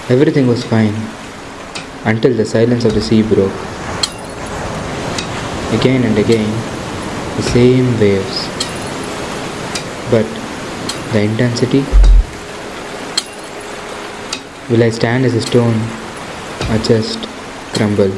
Everything was fine until the silence of the sea broke. Again and again, the same waves. But the intensity? Will I stand as a stone or just crumble?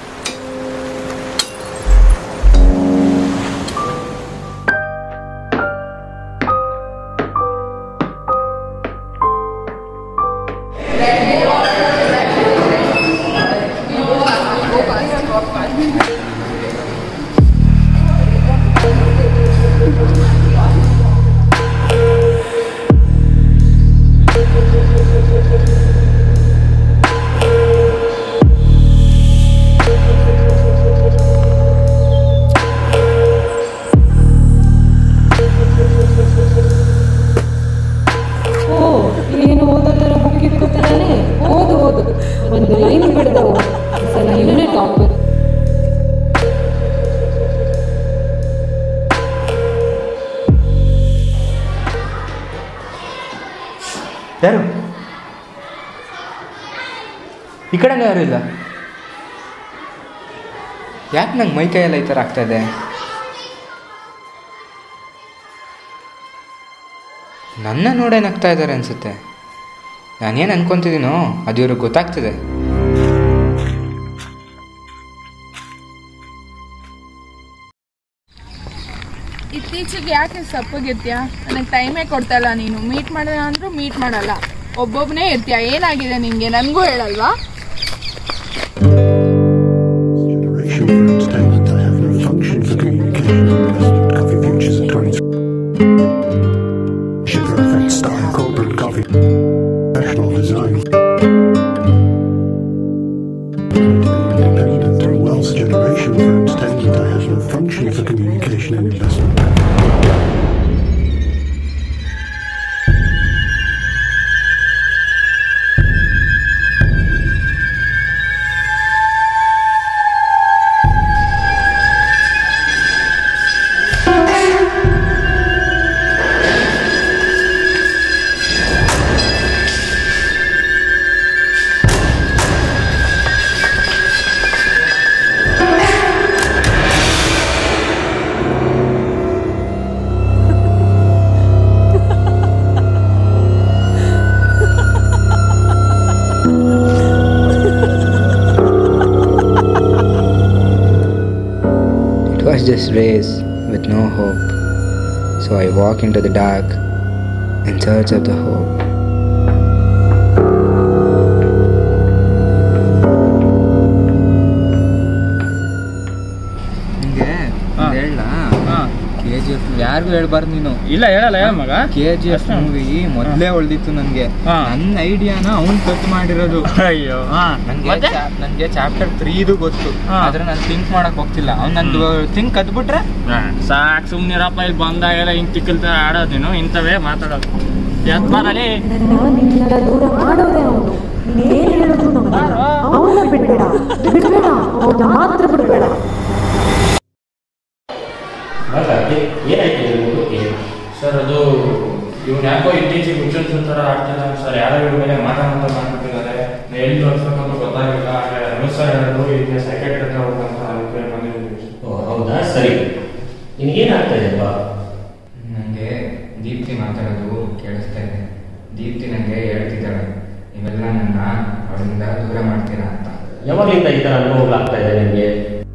ಓ ಏನು ಓದೋದರ book ಇಟ್ಕೊತಾನೆ ಓದು ಓದು ಒಂದು line ಬಿಡ್ದವು ಸಲ ಇವನೇ topper ಯಾರು ಈ ಕಡೆನೇ ಯಾರು ಇಲ್ಲ ಯಾಕೆ ನಂಗೆ ಮೈ ಕೈಯೆಲ್ಲ ಈ ಥರ ಆಗ್ತಾ ಇದೆ ನನ್ನ ನೋಡೇ ನಗ್ತಾ ಇದ್ದಾರೆ ಅನಿಸುತ್ತೆ ನಾನೇನು ಅನ್ಕೊತಿದ್ದೀನೋ ಅದು ಇವ್ರಿಗೆ ಗೊತ್ತಾಗ್ತಿದೆ ಇತ್ತೀಚೆಗೆ ಯಾಕೆ ಸಪ್ಪಗಿರ್ತೀಯ ನನಗೆ ಟೈಮೇ ಕೊಡ್ತಾ ಇಲ್ಲ ನೀನು ಮೀಟ್ ಮಾಡೋಣ ಅಂದ್ರೂ ಮೀಟ್ ಮಾಡಲ್ಲ ಒಬ್ಬೊಬ್ಬನೇ ಇರ್ತೀಯ ಏನಾಗಿದೆ ನಿಂಗೆ ನನಗೂ ಹೇಳಲ್ವಾ Generation friends tend to have no function for communication. Investment coffee futures at 20. Sugar effect star corporate coffee. Professional design. Independent and wealth generation firms tend to have no function for communication and investment. It was just race with no hope. So I walk into the dark in search of the hope. ನಿಂಗೆ ಹಾ. ಹೇಳ ಹಾ. K G F ಯಾರಿಗೂ ಹೇಳ್ಬಾರ್ದು ನೀನು ಇಲ್ಲ ಹೇಳಲ್ಲ ಹೇಳ ಮಗ ಕೆ ಜಿ ಎಫ್ ಮೂವಿ ಮೊದಲೇ ಉಳ್ದಿತ್ತು ನನಗೆ ಹಾ. ನನ್ನ ಐಡಿಯಾನ ಅವ್ನು ಕಟ್ ಮಾಡಿರೋದು ಅಯ್ಯೋ ಹಾ ನನಗೆ ಮತ್ತೆ ನನಗೆ ಚಾಪ್ಟರ್ ತ್ರೀದು ಗೊತ್ತು ಹಾ. ಆದ್ರೆ ನಾನು ಥಿಂಕ್ ಮಾಡಕ್ ಹೋಗ್ತಿಲ್ಲ ಅವ್ನು ನಂದು ಥಿಂಕ್ ಕದ್ಬಿಟ್ರೆ ಸಾಕ್ ಸುಮ್ನಿರಪ್ಪ ಇಲ್ಲಿ ಬಂದಾಗೆಲ್ಲ ಹಿಂಗ್ ತಿಕ್ಕಲ್ತ ಆಡೋದು ನೀನು ಇಂಥವೇ ಮಾತಾಡೋದು ಎತ್ ಬರಲಿ ನಿನ್ನೆಲ್ಲ ದೂರ ಮಾಡೋದೇ ಅವನು ನೀನೇನು ಹೇಳೋದು ನಂಬಲ್ಲ ಅವನ್ನ ಬಿಡ್ಬೇಡ ಬಿಡ್ಬೇಡ ಅವನ್ನ ಮಾತ್ರ ಬಿಡ್ಬೇಡ ಏನಾಯ್ತು ನಿಮ್ಗೆ ಸರ್ ಅದು ಇವ್ನು ಯಾಕೋ ಇತ್ತೀಚೆಗೆ ಹುಚ್ಚನ್ಸು ಥರ ಆಡ್ತಿದ್ದಾನೆ ಸರ್ ಯಾರೋ ಇವ್ರ ಮೇಲೆ ಮಾತಾಡ್ತಾ ಮಾಡ್ಬಿಟ್ಟಿದ್ದಾರೆ ಎಲ್ಲಿ ತೋರಿಸ್ಬೇಕಂತ ಗೊತ್ತಾಗಿಲ್ಲ ಹಾಗೆ ರಮೇಶ್ ಸರ್ ಹೇಳಿದ್ರು ಈಗ ಸೆಕ್ರೆಟರಿ ಹತ್ರ ಹೋಗ್ಬೇಕಂತ ಅದಕ್ಕೆ ಬಂದಿದ್ದೀವಿ ಓ ಹೌದಾ ಸರಿ ನಿನಗೇನಾಗ್ತಾ ಇದೆಯಪ್ಪ ನನಗೆ ದೀಪ್ತಿ ಮಾತಾಡೋದು ಕೇಳಿಸ್ತಾ ಇದೆ ದೀಪ್ತಿ ನನಗೆ ಹೇಳ್ತಿದ್ದಾಳೆ ನೀವೆಲ್ಲ ನನ್ನ ಅವಳಿಂದ ದೂರ ಮಾಡ್ತೀರಾ ಅಂತ ಯಾವಾಗಲಿಂದ ಈ ಥರ ಅನುಭವಗಳಾಗ್ತಾ ಇದೆ ನಿಮಗೆ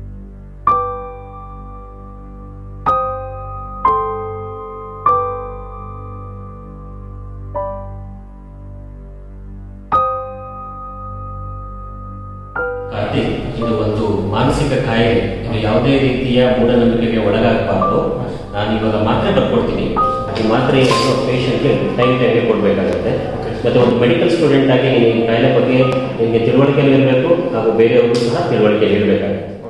ಕಾರ್ತಿಕ್ ಇದು ಒಂದು ಮಾನಸಿಕ ಕಾಯಿಲೆ ಇದು ಯಾವುದೇ ರೀತಿಯ ಮೂಢನಂಬಿಕೆಗೆ ಒಳಗಾಗಬಾರ್ದು ನಾನು ಇವಾಗ ಮಾತ್ರೆ ಬರ್ಕೊಡ್ತೀನಿ ಈ ಮಾತ್ರೆಯನ್ನು ಪೇಷಂಟ್ಗೆ ಟೈಮ್ ಟೈಮ್ಗೆ ಕೊಡಬೇಕಾಗುತ್ತೆ ಮತ್ತು ಒಂದು ಮೆಡಿಕಲ್ ಸ್ಟೂಡೆಂಟ್ ಆಗಿ ನೀನು ಈ ಕಾಯಿಲೆ ಬಗ್ಗೆ ನಿಮಗೆ ತಿಳುವಳಿಕೆ ಇರಬೇಕು ಹಾಗೂ ಬೇರೆಯವ್ರಿಗೂ ಸಹ ತಿಳುವಳಿಕೆ ಇರಬೇಕಾಗುತ್ತೆ